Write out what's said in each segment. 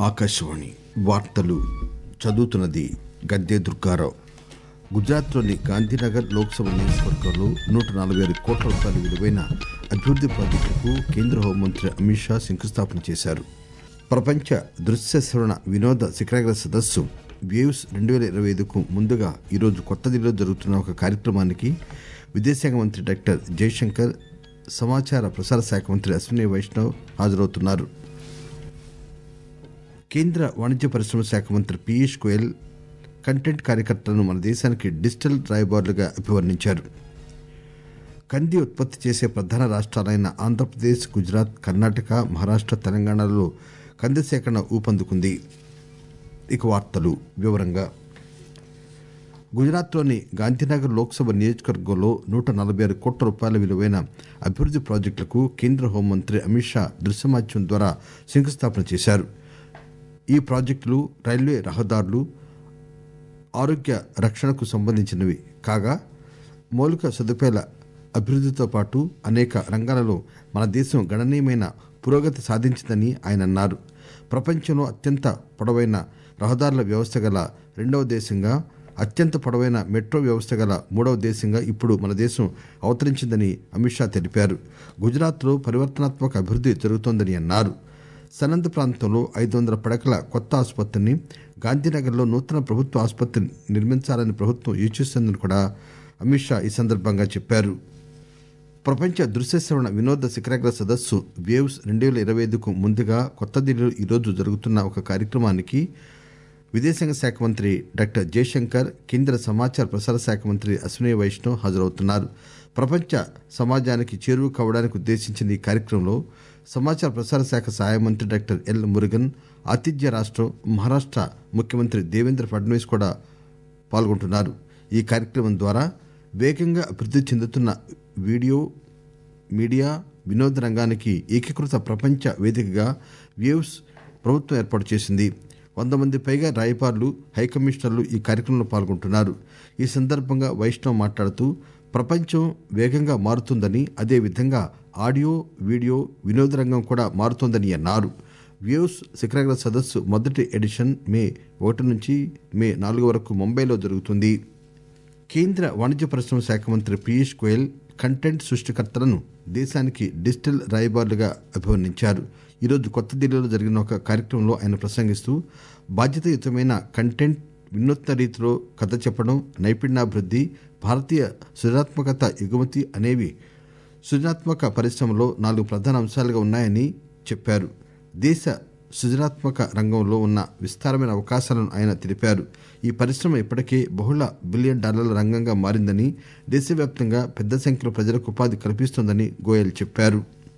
ఆకాశవాణి వార్తలు చదువుతున్నది గద్దె దుర్గారావు గుజరాత్లోని గాంధీనగర్ లోక్సభ నియోజకవర్గంలో నూట నలభై ఆరు కోట్ల రూపాయల విలువైన అభివృద్ది ప్రాజెక్టులకు కేంద్ర హోంమంత్రి అమిత్ షా శంకుస్థాపన చేశారు ప్రపంచ దృశ్య శ్రవణ వినోద శిఖరాగ్ర సదస్సు వేవ్స్ రెండు వేల ఇరవై ఐదుకు ముందుగా ఈరోజు కొత్త ఢిల్లీలో జరుగుతున్న ఒక కార్యక్రమానికి విదేశాంగ మంత్రి డాక్టర్ జయశంకర్ సమాచార ప్రసార శాఖ మంత్రి అశ్విని వైష్ణవ్ హాజరవుతున్నారు కేంద్ర వాణిజ్య పరిశ్రమ శాఖ మంత్రి పీయూష్ గోయల్ కంటెంట్ కార్యకర్తలను మన దేశానికి డిజిటల్ రాయబారులుగా అభివర్ణించారు కంది ఉత్పత్తి చేసే ప్రధాన రాష్ట్రాలైన ఆంధ్రప్రదేశ్ గుజరాత్ కర్ణాటక మహారాష్ట్ర తెలంగాణలో కంది సేకరణ ఊపందుకుంది ఇక వార్తలు వివరంగా గుజరాత్లోని గాంధీనగర్ లోక్సభ నియోజకవర్గంలో నూట నలభై ఆరు కోట్ల రూపాయల విలువైన అభివృద్ది ప్రాజెక్టులకు కేంద్ర హోంమంత్రి అమిత్ షా దృశ్య మాధ్యమం ద్వారా శంకుస్థాపన చేశారు ఈ ప్రాజెక్టులు రైల్వే రహదారులు ఆరోగ్య రక్షణకు సంబంధించినవి కాగా మౌలిక సదుపాయాల అభివృద్దితో పాటు అనేక రంగాలలో మన దేశం గణనీయమైన పురోగతి సాధించిందని ఆయన అన్నారు ప్రపంచంలో అత్యంత పొడవైన రహదారుల వ్యవస్థ గల రెండవ దేశంగా అత్యంత పొడవైన మెట్రో వ్యవస్థ గల మూడవ దేశంగా ఇప్పుడు మన దేశం అవతరించిందని అమిత్ షా తెలిపారు గుజరాత్లో పరివర్తనాత్మక అభివృద్ది జరుగుతోందని అన్నారు సనంద్ ప్రాంతంలో ఐదు వందల పడకల కొత్త ఆసుపత్రిని గాంధీనగర్లో నూతన ప్రభుత్వ ఆసుపత్రి నిర్మించాలని ప్రభుత్వం యోచిస్తోందని కూడా అమిత్ షా ఈ సందర్భంగా చెప్పారు ప్రపంచ దృశ్య శ్రవణ వినోద శిఖరాగ్ర సదస్సు వేవ్స్ రెండు వేల ఇరవై ఐదుకు ముందుగా కొత్త ఢిల్లీలో ఈరోజు జరుగుతున్న ఒక కార్యక్రమానికి విదేశాంగ శాఖ మంత్రి డాక్టర్ జయశంకర్ కేంద్ర సమాచార ప్రసార శాఖ మంత్రి అశ్విని వైష్ణవ్ హాజరవుతున్నారు ప్రపంచ సమాజానికి చేరువ కావడానికి ఉద్దేశించిన ఈ కార్యక్రమంలో సమాచార ప్రసార శాఖ సహాయ మంత్రి డాక్టర్ ఎల్ మురుగన్ ఆతిథ్య రాష్ట్రం మహారాష్ట్ర ముఖ్యమంత్రి దేవేంద్ర ఫడ్నవీస్ కూడా పాల్గొంటున్నారు ఈ కార్యక్రమం ద్వారా వేగంగా అభివృద్ది చెందుతున్న వీడియో మీడియా వినోద రంగానికి ఏకీకృత ప్రపంచ వేదికగా వేవ్స్ ప్రభుత్వం ఏర్పాటు చేసింది వంద మంది పైగా రాయబారులు హైకమిషనర్లు ఈ కార్యక్రమంలో పాల్గొంటున్నారు ఈ సందర్భంగా వైష్ణవ్ మాట్లాడుతూ ప్రపంచం వేగంగా మారుతుందని అదేవిధంగా ఆడియో వీడియో వినోద రంగం కూడా మారుతోందని అన్నారు వ్యూస్ శిఖరాగ్ర సదస్సు మొదటి ఎడిషన్ మే ఒకటి నుంచి మే నాలుగు వరకు ముంబైలో జరుగుతుంది కేంద్ర వాణిజ్య పరిశ్రమ శాఖ మంత్రి పీయూష్ గోయల్ కంటెంట్ సృష్టికర్తలను దేశానికి డిజిటల్ రాయబారులుగా అభివర్ణించారు ఈరోజు కొత్త ఢిల్లీలో జరిగిన ఒక కార్యక్రమంలో ఆయన ప్రసంగిస్తూ బాధ్యతాయుతమైన కంటెంట్ వినూత్న రీతిలో కథ చెప్పడం నైపుణ్యాభివృద్ది భారతీయ సృజనాత్మకత ఎగుమతి అనేవి సృజనాత్మక పరిశ్రమలో నాలుగు ప్రధాన అంశాలుగా ఉన్నాయని చెప్పారు దేశ సృజనాత్మక రంగంలో ఉన్న విస్తారమైన అవకాశాలను ఆయన తెలిపారు ఈ పరిశ్రమ ఇప్పటికే బహుళ బిలియన్ డాలర్ల రంగంగా మారిందని దేశవ్యాప్తంగా పెద్ద సంఖ్యలో ప్రజలకు ఉపాధి కల్పిస్తోందని గోయల్ చెప్పారు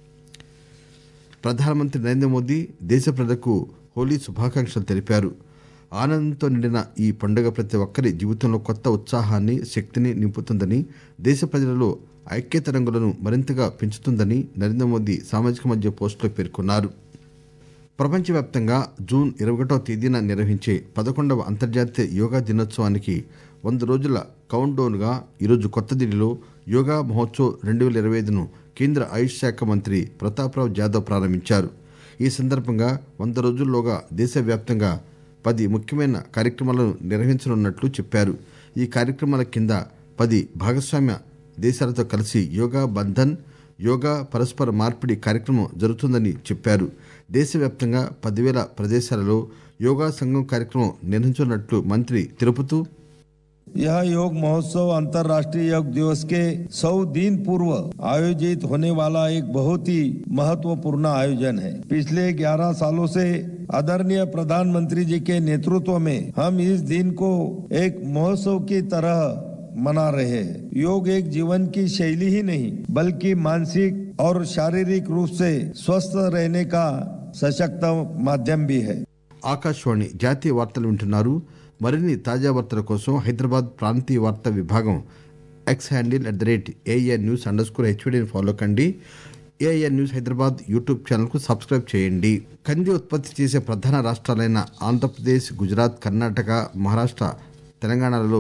ప్రధానమంత్రి నరేంద్ర మోదీ దేశ ప్రజలకు హోలీ శుభాకాంక్షలు తెలిపారు ఆనందంతో నిండిన ఈ పండుగ ప్రతి ఒక్కరి జీవితంలో కొత్త ఉత్సాహాన్ని శక్తిని నింపుతుందని దేశ ప్రజలలో ఐక్యత రంగులను మరింతగా పెంచుతుందని నరేంద్ర మోదీ సామాజిక మధ్య పోస్టులో పేర్కొన్నారు ప్రపంచవ్యాప్తంగా జూన్ ఇరవై ఒకటవ తేదీన నిర్వహించే పదకొండవ అంతర్జాతీయ యోగా దినోత్సవానికి వంద రోజుల కౌంట్ డౌన్ గా ఈరోజు కొత్త ఢిల్లీలో యోగా మహోత్సవ్ రెండు వేల ఇరవై ఐదును కేంద్ర ఆయుష్ శాఖ మంత్రి ప్రతాప్రావ్ జాదవ్ ప్రారంభించారు ఈ సందర్భంగా వంద రోజుల్లోగా దేశవ్యాప్తంగా పది ముఖ్యమైన కార్యక్రమాలను నిర్వహించనున్నట్లు చెప్పారు ఈ కార్యక్రమాల కింద పది భాగస్వామ్య దేశాలతో కలిసి యోగా బంధన్ యోగా పరస్పర మార్పిడి కార్యక్రమం జరుగుతుందని చెప్పారు దేశవ్యాప్తంగా పదివేల ప్రదేశాలలో యోగా సంఘం కార్యక్రమం నిర్వహించనున్నట్లు మంత్రి తెలుపుతూ यह योग महोत्सव अंतर्राष्ट्रीय योग दिवस के सौ दिन पूर्व आयोजित होने वाला एक बहुत ही महत्वपूर्ण आयोजन है पिछले 11 सालों से आदरणीय प्रधानमंत्री जी के नेतृत्व में हम इस दिन को एक महोत्सव की तरह मना रहे हैं योग एक जीवन की शैली ही नहीं बल्कि मानसिक और शारीरिक रूप से स्वस्थ रहने का सशक्त माध्यम भी है ఆకాశవాణి జాతీయ వార్తలు వింటున్నారు మరిన్ని తాజా వార్తల కోసం హైదరాబాద్ ప్రాంతీయ వార్తా విభాగం X handle at the rate AIR news underscore స్కోర్ హెచ్వీడీని ఫాలో కండి AIR news Hyderabad YouTube channel కు సబ్స్క్రైబ్ చేయండి కంది ఉత్పత్తి చేసే ప్రధాన రాష్ట్రాలైన ఆంధ్రప్రదేశ్ గుజరాత్ కర్ణాటక మహారాష్ట్ర తెలంగాణలలో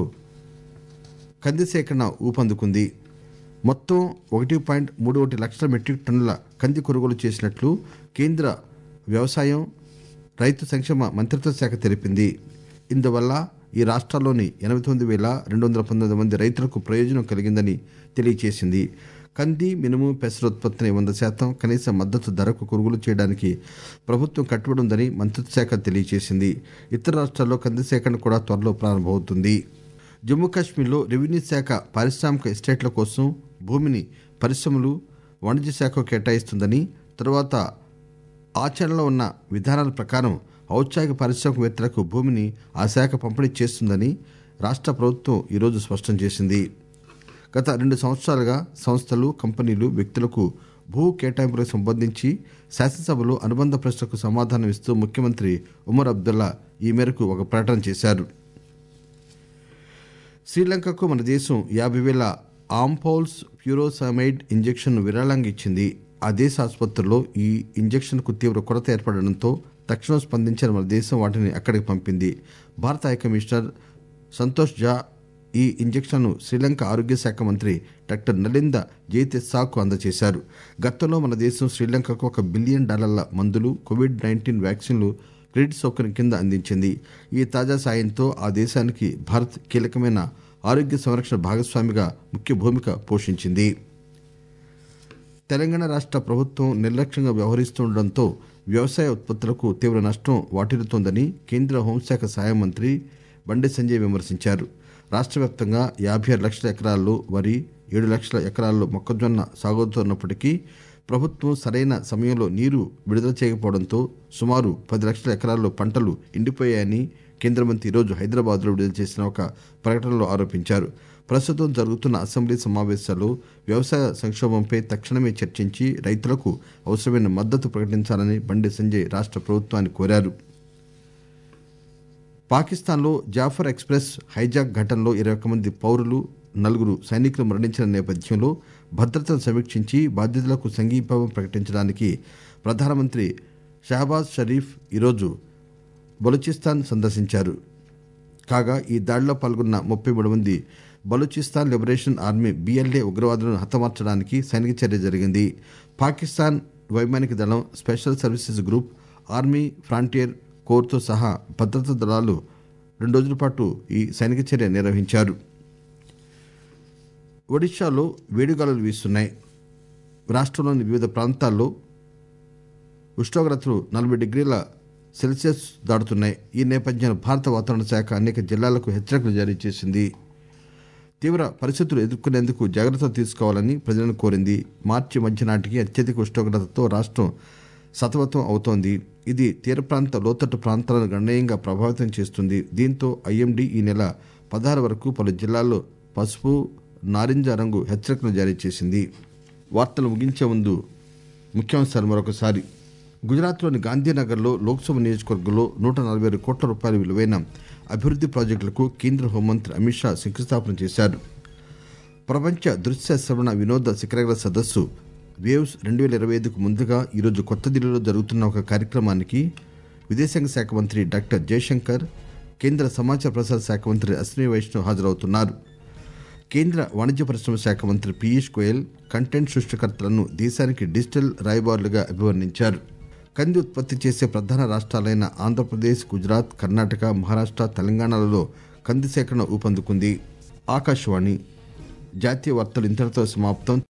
కంది సేకరణ ఊపందుకుంది మొత్తం ఒకటి పాయింట్ మూడు ఒకటి లక్షల మెట్రిక్ టన్నుల కంది కొనుగోలు చేసినట్లు కేంద్ర వ్యవసాయం రైతు సంక్షేమ మంత్రిత్వ శాఖ తెలిపింది ఇందువల్ల ఈ రాష్ట్రాల్లోని ఎనభై తొమ్మిది వేల రెండు వందల పంతొమ్మిది మంది రైతులకు ప్రయోజనం కలిగిందని తెలియజేసింది కంది మినుము పెసర ఉత్పత్తిని వంద శాతం కనీస మద్దతు ధరకు కొనుగోలు చేయడానికి ప్రభుత్వం కట్టుబడి ఉందని మంత్రిత్వ శాఖ తెలియజేసింది ఇతర రాష్ట్రాల్లో కంది సేకరణ కూడా త్వరలో ప్రారంభమవుతుంది జమ్మూ కాశ్మీర్లో రెవెన్యూ శాఖ పారిశ్రామిక ఎస్టేట్ల కోసం భూమిని పరిశ్రమలు వాణిజ్య శాఖ కేటాయిస్తుందని తరువాత ఆచరణలో ఉన్న విధానాల ప్రకారం ఔత్సాహిక పారిశ్రామికవేత్తలకు భూమిని ఆ శాఖ పంపిణీ చేస్తుందని రాష్ట్ర ప్రభుత్వం ఈరోజు స్పష్టం చేసింది గత రెండు సంవత్సరాలుగా సంస్థలు కంపెనీలు వ్యక్తులకు భూ కేటాయింపులకు సంబంధించి శాసనసభలో అనుబంధ ప్రశ్నకు సమాధానం ఇస్తూ ముఖ్యమంత్రి ఉమర్ అబ్దుల్లా ఈ మేరకు ఒక ప్రకటన చేశారు శ్రీలంకకు మన దేశం యాభై వేల ఆంపౌల్స్ ఫ్యూరోసమైడ్ ఇంజెక్షన్ను విరాళంగా ఇచ్చింది ఆ దేశ ఆసుపత్రుల్లో ఈ ఇంజెక్షన్కు తీవ్ర కొరత ఏర్పడడంతో తక్షణం స్పందించిన మన దేశం వాటిని అక్కడికి పంపింది భారత హై కమిషనర్ సంతోష్ జా ఈ ఇంజెక్షన్ను శ్రీలంక ఆరోగ్య శాఖ మంత్రి డాక్టర్ నలింద జైతెస్సాకు అందజేశారు గతంలో మన దేశం శ్రీలంకకు ఒక బిలియన్ డాలర్ల మందులు కోవిడ్ నైన్టీన్ వ్యాక్సిన్లు క్రెడిట్ సౌకర్యం కింద అందించింది ఈ తాజా సాయంతో ఆ దేశానికి భారత్ కీలకమైన ఆరోగ్య సంరక్షణ భాగస్వామిగా ముఖ్య భూమిక పోషించింది తెలంగాణ రాష్ట్ర ప్రభుత్వం నిర్లక్ష్యంగా వ్యవహరిస్తుండటంతో వ్యవసాయ ఉత్పత్తులకు తీవ్ర నష్టం వాటిల్లుతోందని కేంద్ర హోంశాఖ సహాయ మంత్రి బండి సంజయ్ విమర్శించారు రాష్ట్ర వ్యాప్తంగా యాభై ఆరు లక్షల ఎకరాల్లో వరి ఏడు లక్షల ఎకరాల్లో మొక్కజొన్న సాగుతున్నప్పటికీ ప్రభుత్వం సరైన సమయంలో నీరు విడుదల చేయకపోవడంతో సుమారు పది లక్షల ఎకరాల్లో పంటలు ఎండిపోయాయని కేంద్ర మంత్రి ఈరోజు హైదరాబాద్లో విడుదల చేసిన ఒక ప్రకటనలో ఆరోపించారు ప్రస్తుతం జరుగుతున్న అసెంబ్లీ సమావేశాల్లో వ్యవసాయ సంక్షోభంపై తక్షణమే చర్చించి రైతులకు అవసరమైన మద్దతు ప్రకటించాలని బండి సంజయ్ రాష్ట్ర ప్రభుత్వాన్ని కోరారు పాకిస్తాన్లో జాఫర్ ఎక్స్ప్రెస్ హైజాక్ ఘటనలో ఇరవై ఒక్క మంది పౌరులు నలుగురు సైనికులు మరణించిన నేపథ్యంలో భద్రతను సమీక్షించి బాధ్యతలకు సంఘీభావం ప్రకటించడానికి ప్రధానమంత్రి షహబాజ్ షరీఫ్ ఈరోజు బలూచిస్తాన్ సందర్శించారు కాగా ఈ దాడిలో పాల్గొన్న ముప్పై మూడు మంది బలూచిస్తాన్ లిబరేషన్ ఆర్మీ బిఎల్ఏ ఉగ్రవాదులను హతమార్చడానికి సైనిక చర్య జరిగింది పాకిస్తాన్ వైమానిక దళం special services group army frontier కోర్తో సహా భద్రతా దళాలు రెండు రోజుల పాటు ఈ సైనిక చర్య నిర్వహించారు ఒడిశాలో వేడిగాలులు వీస్తున్నాయి రాష్ట్రంలోని వివిధ ప్రాంతాల్లో ఉష్ణోగ్రతలు నలభై డిగ్రీల సెల్సియస్ దాటుతున్నాయి ఈ నేపథ్యంలో భారత వాతావరణ శాఖ అనేక జిల్లాలకు హెచ్చరికలు జారీ చేసింది తీవ్ర పరిస్థితులు ఎదుర్కొనేందుకు జాగ్రత్తలు తీసుకోవాలని ప్రజలను కోరింది మార్చి మధ్య నాటికి అత్యధిక ఉష్ణోగ్రతతో రాష్ట్రం సతమతం అవుతోంది ఇది తీర ప్రాంత లోతట్టు ప్రాంతాలను గణనీయంగా ప్రభావితం చేస్తుంది దీంతో ఐఎండీ ఈ నెల పదహారు వరకు పలు జిల్లాల్లో పసుపు నారింజ రంగు హెచ్చరికలు జారీ చేసింది వార్తలు ముగించే ముందు ముఖ్యాంశాలు మరొకసారి గుజరాత్లోని గాంధీనగర్లో లోక్సభ నియోజకవర్గంలో నూట నలభై ఆరు కోట్ల రూపాయల విలువైన అభివృద్ది ప్రాజెక్టులకు కేంద్ర హోంమంత్రి అమిత్ షా శంకుస్థాపన చేశారు ప్రపంచ దృశ్య శ్రవణ వినోద శిఖరాగ్ర సదస్సు వేవ్స్ రెండు వేల ఇరవై ఐదుకు ముందుగా ఈరోజు కొత్త ఢిల్లీలో జరుగుతున్న ఒక కార్యక్రమానికి విదేశాంగ శాఖ మంత్రి డాక్టర్ జయశంకర్ కేంద్ర సమాచార ప్రసార శాఖ మంత్రి అశ్విని వైష్ణవ్ హాజరవుతున్నారు కేంద్ర వాణిజ్య పరిశ్రమ శాఖ మంత్రి పీయూష్ గోయల్ కంటెంట్ సృష్టికర్తలను దేశానికి డిజిటల్ రాయబారులుగా అభివర్ణించారు కంది ఉత్పత్తి చేసే ప్రధాన రాష్ట్రాలైన ఆంధ్రప్రదేశ్ గుజరాత్ కర్ణాటక మహారాష్ట్ర తెలంగాణలలో కంది సేకరణ ఊపందుకుంది ఆకాశవాణి జాతీయ వార్తలు ఇంతటితో సమాప్తం